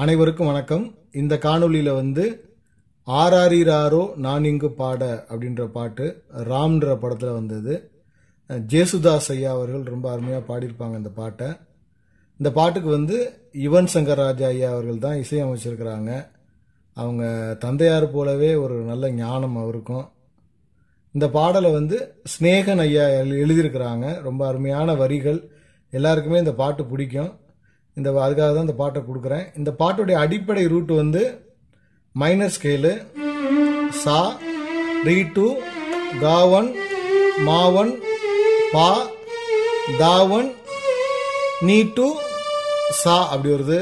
அனைவருக்கும் வணக்கம் இந்த காணொளியில் வந்து ஆராரிராரோ நான் இங்கு பாட அப்படின்ற பாட்டு ராம்ன்ற படத்தில் வந்தது ஜேசுதாஸ் ஐயா அவர்கள் ரொம்ப அருமையாக பாடியிருப்பாங்க இந்த பாட்டை இந்த பாட்டுக்கு வந்து யுவன் சங்கர் ராஜா ஐயா அவர்கள் தான் இசையமைச்சிருக்கிறாங்க அவங்க தந்தையார் போலவே ஒரு நல்ல ஞானம் அவருக்கும் இந்த பாடலை வந்து ஸ்னேகன் ஐயா எழு- எழுதியிருக்கிறாங்க ரொம்ப அருமையான வரிகள் எல்லாருக்குமே இந்த பாட்டு பிடிக்கும் இந்த அதுக்காக தான் இந்த பாட்டை கொடுக்குறேன் இந்த பாட்டுடைய அடிப்படை ரூட் வந்து மைனர் ஸ்கேலு சா ரீ டூ காவன் மாவன் பா தாவன் நீ டூ சா அப்படி வருது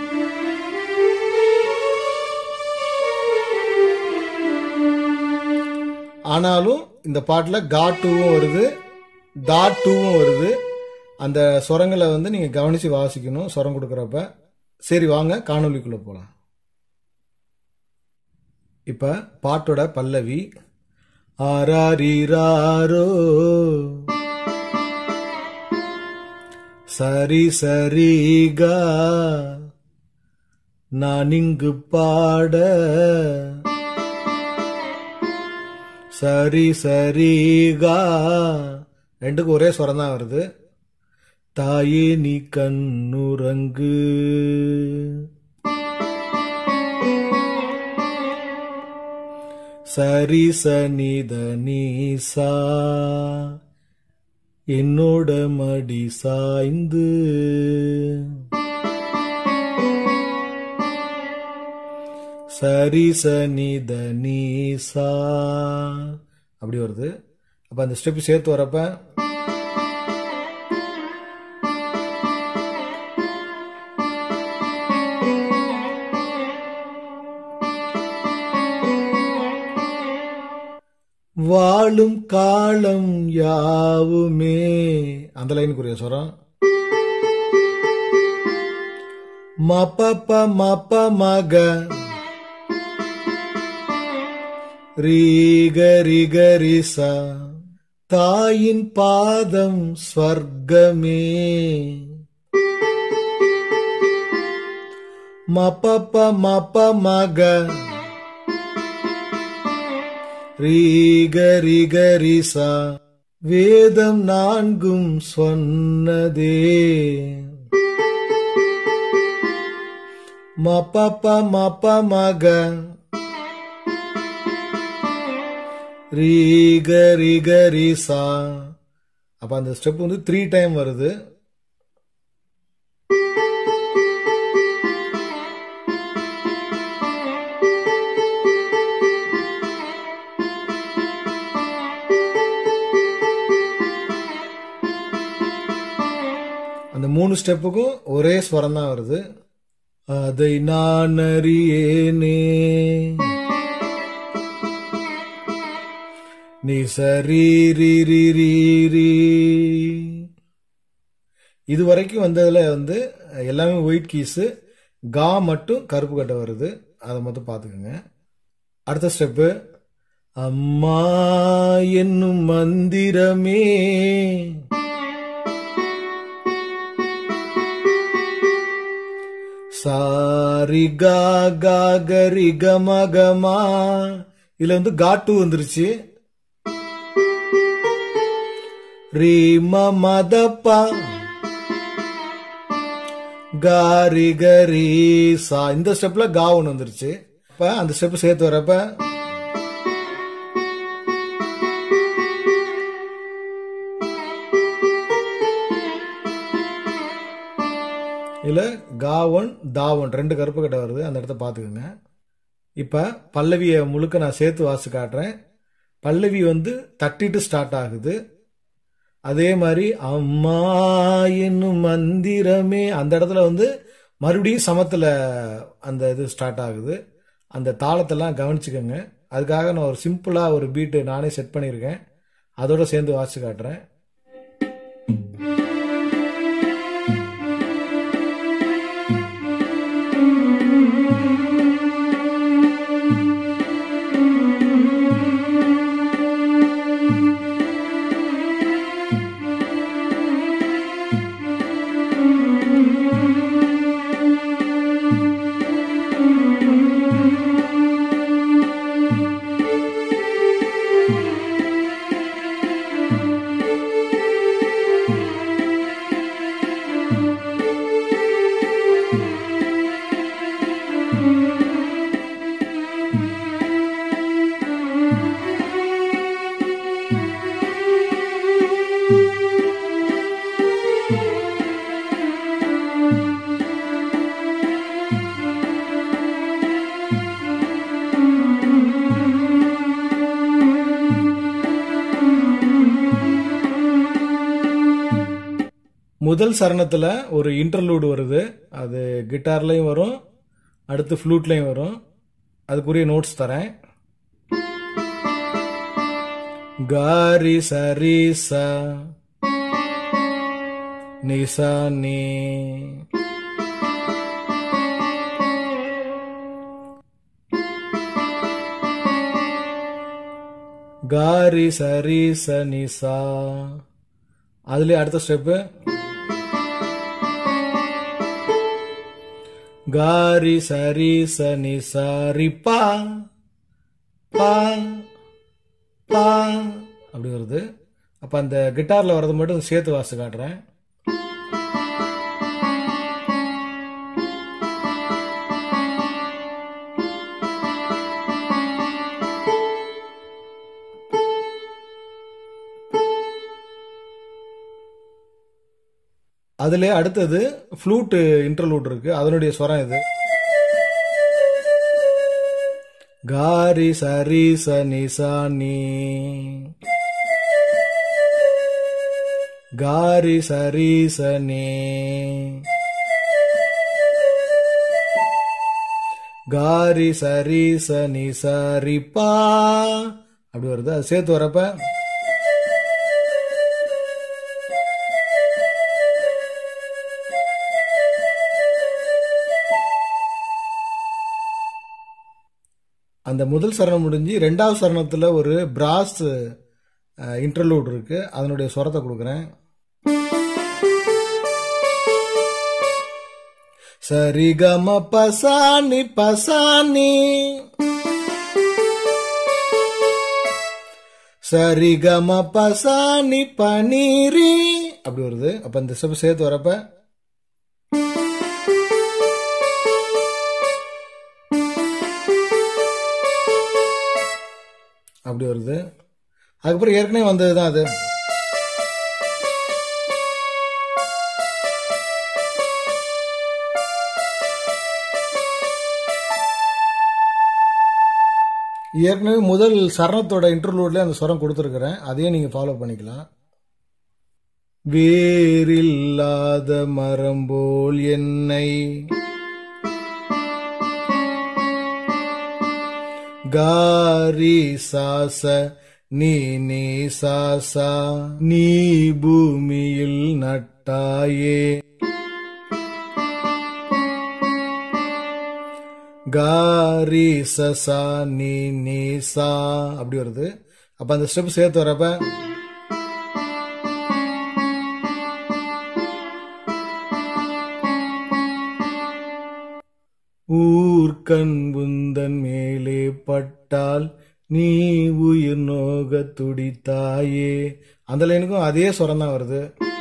ஆனாலும் இந்த பாட்டில் கா டூவும் வருது தா டூவும் வருது அந்த சுரங்களை வந்து நீங்க கவனிச்சு வாசிக்கணும் சுரம் கொடுக்குறப்ப சரி வாங்க காணொளிக்குள்ள போலாம் இப்ப பாட்டோட பல்லவி ஆராரிராரோ சரி சரிகா நான் இங்கு பாட சரி சரிகா ரெண்டுக்கும் ஒரே ஸ்வரம் தான் வருது தாயே நீ கண்ணுறங்கு சரி சனித நீசா என்னோட மடி சாய்ந்து சரி சனித நீசா அப்படி வருது அப்ப அந்த ஸ்டெப் சேர்த்து வரப்ப வாழும் காலம் யாவுமே அந்த லைனுக்குரிய சொல்றோம் மப்பப்ப மப்ப மக ரீக ரிக ரிசா தாயின் பாதம் ஸ்வர்க்கமே மப்பப்ப மப்ப மக ரீக ரிக ரிசா வேதம் நான்கும் சொன்னதே மப்பப்ப மப்ப மக ரீக ரிக ரிசா அப்ப அந்த ஸ்டெப் வந்து த்ரீ டைம் வருது அந்த மூணு ஸ்டெப்புக்கும் ஒரே ஸ்வரம் தான் வருது அதை நான் அறியேனே நீ சரி ரி ரி ரி ரி. இது வரைக்கும் வந்ததுல வந்து எல்லாமே ஒயிட் கீஸு கா மட்டும் கருப்பு கட்டை வருது அதை மட்டும் பார்த்துக்கோங்க அடுத்த ஸ்டெப்பு அம்மா என்னும் மந்திரமே சாரி கா கா கரி கம கமா இதுல வந்து காட்டு வந்துருச்சு ரீம மதப்பா காரி கரி சா இந்த ஸ்டெப்ல கா ஒன்று வந்துருச்சு இப்ப அந்த ஸ்டெப் சேர்த்து வரப்ப இதுல காவன் தாவன் ரெண்டு கருப்பு கட்டை வருது அந்த இடத்த பார்த்துக்கோங்க இப்ப பல்லவியை முழுக்க நான் சேர்த்து வாசி காட்டுறேன் பல்லவி வந்து தட்டிட்டு ஸ்டார்ட் ஆகுது அதே மாதிரி அம்மா என்னும் மந்திரமே அந்த இடத்துல வந்து மறுபடியும் சமத்துல அந்த இது ஸ்டார்ட் ஆகுது அந்த தாளத்தெல்லாம் கவனிச்சுக்கோங்க அதுக்காக நான் ஒரு சிம்பிளா ஒரு பீட்டு நானே செட் பண்ணியிருக்கேன் அதோட சேர்ந்து வாசிச்சு காட்டுறேன் முதல் சரணத்துல ஒரு இன்டர்லூடு வருது அது கிட்டார்லயும் வரும் அடுத்து ஃப்ளூட்லயும் வரும் அதுக்குரிய நோட்ஸ் தரேன் காரி சரி ச நிசா நீ காரி சரி ச நிசா அதுலயே அடுத்த ஸ்டெப்பு காரி சரி ச நிசா ரி பா பா பா அப்படி வருது அப்ப அந்த கிட்டார்ல வர்றது மட்டும் சேர்த்து வாசிச்சு காட்டுறேன் அதுல அடுத்தது ஃப்ளூட் இன்டர்லூட் இருக்கு அதனுடைய ஸ்வரம் இது காரி சரி ச நிசா நீ காரி சரி ச நீ காரி சரி ச நி சரி பா அப்படி வருது அது சேர்த்து வரப்ப அந்த முதல் சரணம் முடிஞ்சு ரெண்டாவது சரணத்துல ஒரு பிராஸ் இன்டர்லூட் இருக்கு அதனுடைய ஸ்வரத்தை கொடுக்குறேன் சரிகம பசானி பசானி சரிகம பசானி பனீரி அப்படி வருது அப்ப இந்த ஸ்டெப் சேர்த்து வரப்ப அப்படி வருது அதுக்கப்புறம் ஏற்கனவே வந்ததுதான் அது ஏற்கனவே முதல் சரணத்தோட இன்டர்லூட்ல அந்த ஸ்வரம் கொடுத்துருக்கிறேன் அதையும் நீங்க ஃபாலோ பண்ணிக்கலாம் வேறில்லாத மரம் போல் என்னை காரி சாச நீ நீ சாசா நீ பூமியில் நட்டாயே காரி சசா நீ நீ சா அப்படி வருது அப்ப அந்த ஸ்டெப் சேர்த்து வரப்ப ஊர்கண் புந்தன் மேலே பட்டால் நீ உயிர் நோக துடித்தாயே அந்த லைனுக்கும் அதே சுரம் தான் வருது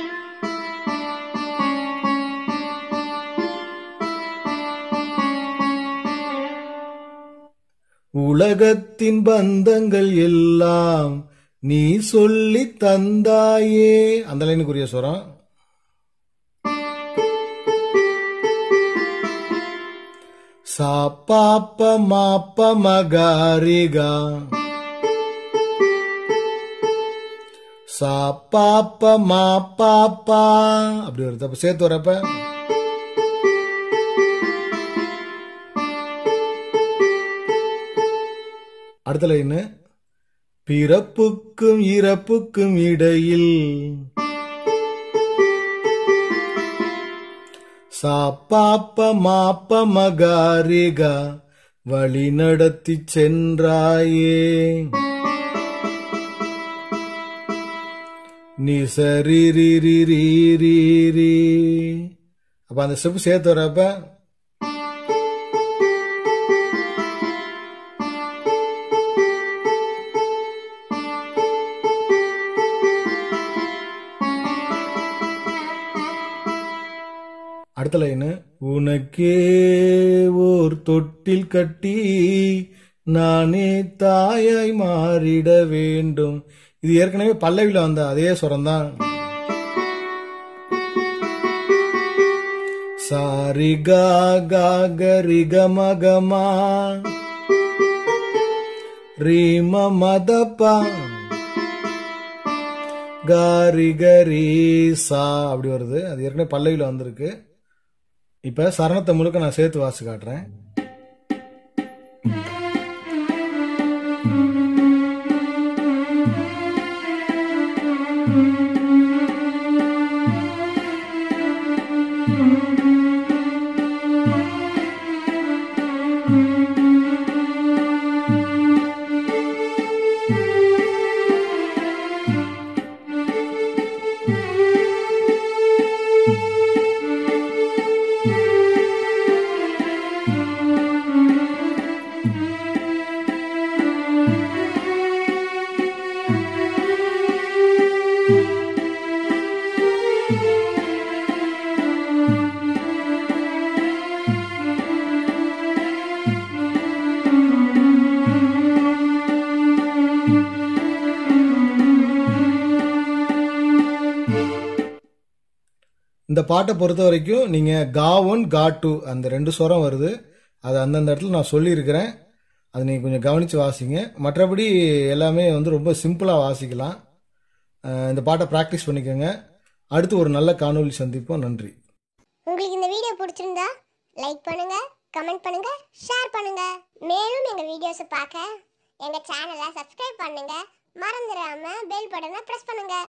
உலகத்தின் பந்தங்கள் எல்லாம் நீ சொல்லி தந்தாயே அந்த லைனுக்குரிய சுரம் சா பாப்ப மாப்ப மகாரிகா சா பாப்ப மா பாப்பா அப்படி வருது அப்ப சேர்த்து வரப்ப அடுத்த லைன் பிறப்புக்கும் இறப்புக்கும் இடையில் சாப்பாப்ப மாப்ப மகாரிகா வழி நடத்தி சென்றாயே நீ சரி ரி ரி ரி ரி ரி. அப்ப அந்த ஸ்டெப் சேர்த்து வரப்ப அடுத்த லைனு உனக்கே ஓர் தொட்டில் கட்டி நானே தாயாய் மாறிட வேண்டும் இது ஏற்கனவே பல்லவில வந்த அதே சுரம் தான் சாரி கா கா கரி கம கமா ரீம மதப்பா காரி கரி சா அப்படி வருது அது ஏற்கனவே பல்லவியில் வந்திருக்கு இப்போ சரணத்தை முழுக்க நான் சேர்த்து வாசி காட்டுறேன் இந்த பாட்டை பொறுத்த வரைக்கும் நீங்கள் கா ஒன் கா டூ அந்த ரெண்டு ஸ்வரம் வருது அது அந்தந்த இடத்துல நான் சொல்லியிருக்கிறேன் அதை நீங்கள் கொஞ்சம் கவனித்து வாசிங்க மற்றபடி எல்லாமே வந்து ரொம்ப சிம்பிளாக வாசிக்கலாம் அஹ் இந்த பாட்டை ப்ராக்டிஸ் பண்ணிக்கோங்க அடுத்து ஒரு நல்ல காணொளி சந்திப்போம் நன்றி உங்களுக்கு இந்த வீடியோ பிடிச்சிருந்தா லைக் பண்ணுங்க கமெண்ட் பண்ணுங்க ஷேர் பண்ணுங்க மேலும் எங்க வீடியோஸை பார்க்க எங்க சேனலை சப்ஸ்கிரைப் பண்ணுங்க மறந்துடாம பெல் பட்டனை பிரஸ் பண்ணுங்க